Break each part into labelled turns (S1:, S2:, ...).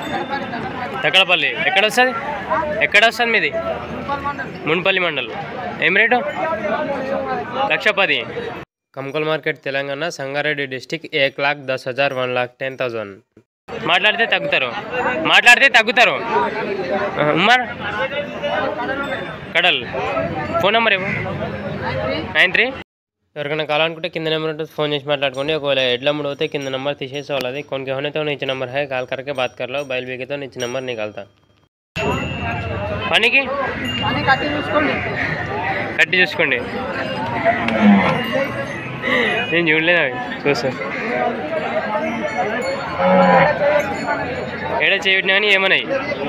S1: తక్కడపల్లి ఎక్కడ వస్తుంది ఎక్కడ వస్తుంది మీది మున్పల్లి మండల్ ఏం రేటు లక్ష పది కమ్కల్ మార్కెట్ తెలంగాణ సంగారెడ్డి డిస్టిక్ ఏక్ లాక్ దస్ హజార్ వన్ లాక్ టెన్ థౌజండ్ మాట్లాడితే తగ్గుతారు మాట్లాడితే తగ్గుతారు ఆ, ఉమ్మర్ కడల్ ఫోన్ నెంబర్ ఏమో నైన్ త్రీ ఎవరికైనా కావాలనుకుంటే కింద నెంబర్ ఉంటుంది ఫోन చేసి మాట్లాడుకోండి ఒకవేళ ఎడ్ల మూడు होते किंद नंबर తీసేసే వాళ్ళది कौन के होने तो नीचे नंबर है कॉल करके बात कर लो बैल भी के तो नीचे नंबर निकालता పనికి కట్టి చూసుకోండి నేను చూడలేదు అవి చూసా ఏడ చేయబెట్టినా కానీ ఏమన్నాయి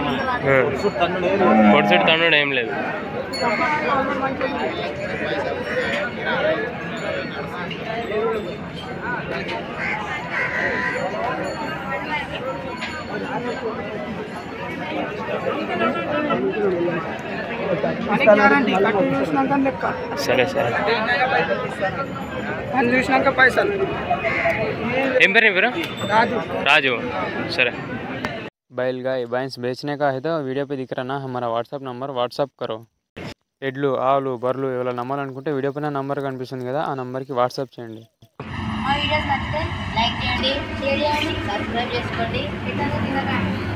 S1: పొడుచుడు తన్నుడు ఏం లేదు
S2: అని గ్యారంటీ కట్టు చూసినాక లెక్క
S1: సరే సరే
S2: అని చూసినాక పైసలు
S1: ఏం పేరు నీ పేరు
S2: రాజు
S1: राजू सर
S3: बैल गाय भैंस बेचने का है तो वीडियो पे दिख रहा ना हमारा व्हाट्सअप नंबर व्हाट्सअप करो ఎడ్లు ఆవులు బర్రెలు ఎవరైనా నమ్మాలనుకుంటే వీడియో పైన నంబర్ కనిపిస్తుంది కదా ఆ నంబర్కి వాట్సాప్ చేయండి
S4: మా వీడియోస్ నచ్చితే లైక్ చేయండి షేర్ చేయండి సబ్స్క్రైబ్ చేసుకోండి ఇతరులకు ఇంకా